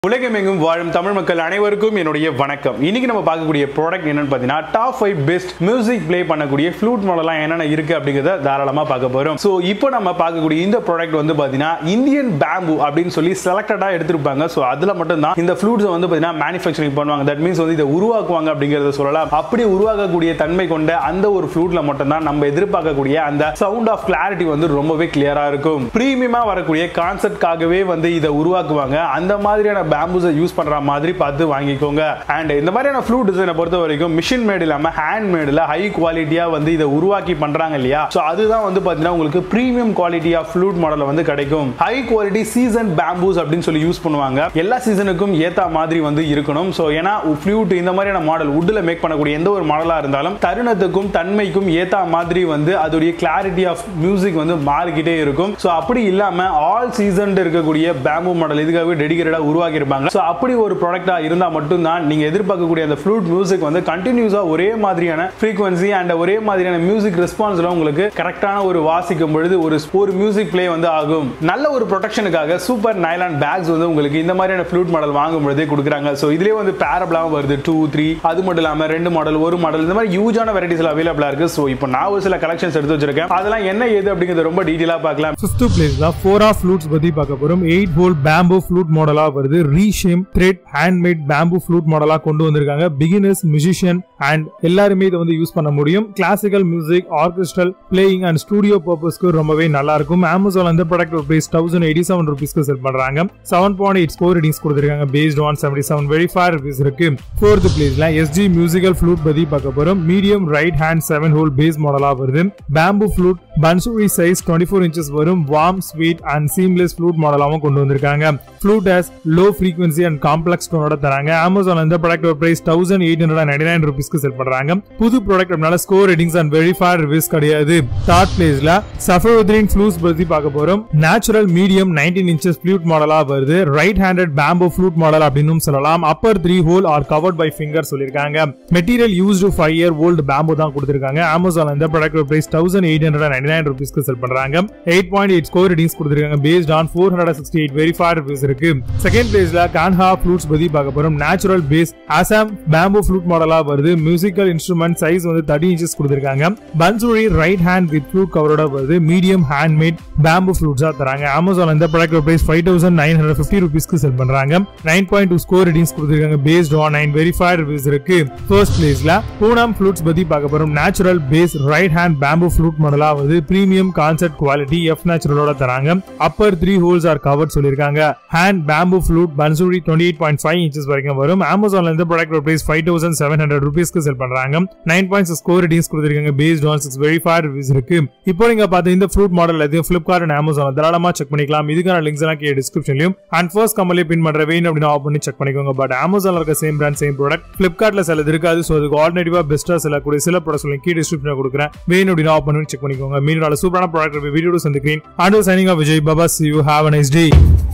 உலகமெங்கும் வாழும் தமிழ் மக்கள் அனைவருக்கும் என்னுடைய வணக்கம் இன்னைக்கு நம்ம பார்க்கக்கூடிய ப்ராடக்ட் என்னன்னு பார்த்தீங்கன்னா top five best music play பண்ணக்கூடிய ஃப்ளூட் மாடலாம் என்னென்ன இருக்கு அப்படிங்கிறத தாராளமாக பார்க்க போறோம் ஸோ இப்போ நம்ம பார்க்கக்கூடிய இந்த ப்ராடக்ட் வந்து பார்த்தீங்கன்னா இந்தியன் பேம்பு அப்படின்னு சொல்லி செலக்டடாக எடுத்திருப்பாங்க ஸோ அதில் மட்டும்தான் இந்த ஃப்ளூட்ஸை வந்து பார்த்தீங்கன்னா மேனுஃபேக்சரிங் பண்ணுவாங்க தட் மீன்ஸ் வந்து இதை உருவாக்குவாங்க அப்படிங்கிறத சொல்லலாம் அப்படி உருவாக்கக்கூடிய தன்மை கொண்ட அந்த ஒரு ஃப்ளூட்ல மட்டும்தான் நம்ம எதிர்பார்க்கக்கூடிய அந்த சவுண்ட் ஆஃப் கிளாரிட்டி வந்து ரொம்பவே கிளியரா இருக்கும் பிரீமியமா வரக்கூடிய கான்செப்ட்காகவே வந்து இதை உருவாக்குவாங்க அந்த மாதிரியான பேம்பூஸை யூஸ் பண்ற மாதிரி பார்த்து வாங்கிக்கோங்க அண்ட் இந்த மாதிரியான ஃப்ளூட் டிசைனை பொறுத்த வரைக்கும் மிஷின் மேட் இல்லாம ஹேண்ட் மேட்ல ஹை குவாலிட்டியா வந்து இதை உருவாக்கி பண்றாங்க இல்லையா ஸோ அதுதான் வந்து பாத்தீங்கன்னா உங்களுக்கு premium quality of flute model வந்து கிடைக்கும் ஹை குவாலிட்டி சீசன் பேம்பூஸ் அப்படின்னு சொல்லி யூஸ் பண்ணுவாங்க எல்லா சீசனுக்கும் ஏத்த மாதிரி வந்து இருக்கணும் ஸோ ஏன்னா ஃப்ளூட் இந்த மாதிரியான மாடல் வுட்ல மேக் பண்ணக்கூடிய எந்த ஒரு மாடலா இருந்தாலும் தருணத்துக்கும் தன்மைக்கும் ஏத்த மாதிரி வந்து அதோடைய கிளாரிட்டி ஆஃப் மியூசிக் வந்து மாறிக்கிட்டே இருக்கும் ஸோ அப்படி இல்லாம ஆல் சீசன் இருக்கக்கூடிய பேம்பு மாடல் இதுக்காகவே டெடிகேட்டடா உருவாக்கி இருப்பாங்க ஸோ அப்படி ஒரு ப்ராடக்டா இருந்தா மட்டும்தான் நீங்க எதிர்பார்க்கக்கூடிய அந்த ஃப்ளூட் மியூசிக் வந்து கண்டினியூஸா ஒரே மாதிரியான ஃப்ரீக்வன்சி அண்ட் ஒரே மாதிரியான மியூசிக் ரெஸ்பான்ஸ்ல உங்களுக்கு கரெக்டான ஒரு வாசிக்கும் பொழுது ஒரு ஒரு மியூசிக் ப்ளே வந்து ஆகும் நல்ல ஒரு ப்ரொடெக்ஷனுக்காக சூப்பர் நைலான் பேக்ஸ் வந்து உங்களுக்கு இந்த மாதிரியான ஃப்ளூட் மாடல் வாங்கும் பொழுதே கொடுக்குறாங்க ஸோ இதுலேயே வந்து பேரபிளாகவும் வருது டூ த்ரீ அது மட்டும் இல்லாமல் ரெண்டு மாடல் ஒரு மாடல் இந்த மாதிரி யூஜான வெரைட்டிஸ்ல அவைலபிளா இருக்கு ஸோ இப்போ நான் ஒரு சில கலெக்ஷன்ஸ் எடுத்து வச்சிருக்கேன் அதெல்லாம் என்ன ஏது அப்படிங்கிறது ரொம்ப டீட்டெயிலாக பார்க்கலாம் ஃபிஃப்த் பிளேஸ்ல ஃபோர் ஆஃப் ஃப்ளூட்ஸ் பத்தி பார்க்க போறோம் எயிட் ஹோல் பேம்பு ஃப்ளூட் மாடலா வருது ரீஷேம் த்ரெட் ஹேண்ட்மேட் பேம்பு ஃப்ளூட் மாடலா கொண்டு வந்திருக்காங்க பிகினர்ஸ் மியூசிஷியன் அண்ட் எல்லாருமே இதை வந்து யூஸ் பண்ண முடியும் classical music orchestral playing and studio பர்பஸ்க்கு ரொம்பவே நல்லா இருக்கும் அமேசான் இந்த product price thousand eighty seven ருபீஸ்க்கு செல் பண்றாங்க seven point eight score ratings கொடுத்துருக்காங்க based on seventy seven very five rupees இருக்கு ஃபோர்த் பிளேஸ்ல எஸ்ஜி மியூசிக்கல் ஃப்ளூட் பத்தி பார்க்க போறோம் medium right hand seven hole base மாடலா வருது bamboo flute bansuri size twenty four inches வரும் warm sweet and seamless flute மாடலாவும் கொண்டு வந்திருக்காங்க flute has low frequency and complex டோனோட தராங்க அமேசான் இந்த product price thousand eight hundred ninety nine ருபீஸ்க்கு செல் பண்றாங்க புது ப்ராடக்ட் அப்படினால score ratings and verify reviews கிடையாது தேர்ட் பிளேஸ்ல சஃபரோத்ரின் ஃப்ளூஸ் பத்தி பார்க்க போறோம் natural medium nineteen inches flute மாடலா வருது right handed bamboo flute model அப்படின்னு சொல்லலாம் upper three hole are covered by finger சொல்லியிருக்காங்க material used five year old bamboo தான் கொடுத்திருக்காங்க அமேசான் இந்த product price thousand eight hundred ninety nine ருபீஸ்க்கு sell பண்றாங்க eight point eight score ratings கொடுத்திருக்காங்க based on four hundred sixty eight verify reviews இருக்கு second பிளேஸ்ல Kanha flutes பத்தி பார்க்க போறோம் natural base Assam bamboo flute மாடலா வருது மியூசிக்கல் இன்ஸ்ட்ருமெண்ட் சைஸ் வந்து தேர்ட்டி இன்ச்சஸ் கொடுத்திருக்காங்க bansuri right hand with flute கவரோட வருது மீடியம் ஹேண்ட் மேட் பேம்பு ஃப்ளூட்ஸா தராங்க அமேசான் இந்த product price five thousand nine hundred fifty ருபீஸ்க்கு செல் பண்றாங்க nine point two score ratings கொடுத்திருக்காங்க based on nine verify reviews இருக்கு ஃபர்ஸ்ட் பிளேஸ்ல பூனம் ஃப்ளூட்ஸ் பத்தி பார்க்க போறோம் natural base right hand bamboo flute மாடலா வருது பிரீமியம் கான்செப்ட் குவாலிட்டி எஃப் நேச்சுரலோட தராங்க upper three holes are covered சொல்லியிருக்காங்க hand bamboo flute bansuri twenty eight point five inches வரைக்கும் வரும் அமேசான்ல இந்த product price five thousand seven hundred ருபீஸ்க்கு செல் பண்றாங்க nine point six score ratings கொடுத்திருக்காங்க based on six verify reviews இருக்கு இப்போ நீங்க பார்த்த இந்த ஃப்ளூட் மாடல் எதையும் ஃபிளிப்கார்ட் அண்ட் அமேசான் தாராளமா செக் பண்ணிக்கலாம் இதுக்கான லிங்க்ஸ் எல்லாம் கீழே டிஸ்கிரிப்ஷன்லயும் அண்ட் ஃபர்ஸ்ட் கம்பெனி பின் பண்ற வேணும் அப்படின்னு ஆஃப் பண்ணி செக் பண்ணிக்கோங்க பட் அமேசான்ல இருக்க சேம் பிராண்ட் சேம் ப்ராடக்ட் ஃபிளிப்கார்ட்ல சிலது இருக்காது ஸோ அதுக்கு ஆல்டர்னேட்டிவா பெஸ்டா செல்லக்கூடிய சில ப்ராடக்ட்ஸ் கீழே டிஸ்கிரிப்ஷன் கொடுக்குறேன் வேணும் அப்படின்னு ஆஃப் பண்ணி செக் பண்ணிக்கோங்க மீனோட சூப்பரான ப்ராடக்ட் வீடியோ சந்திக்கிறேன் and signing off Vijay Baba see you have a nice day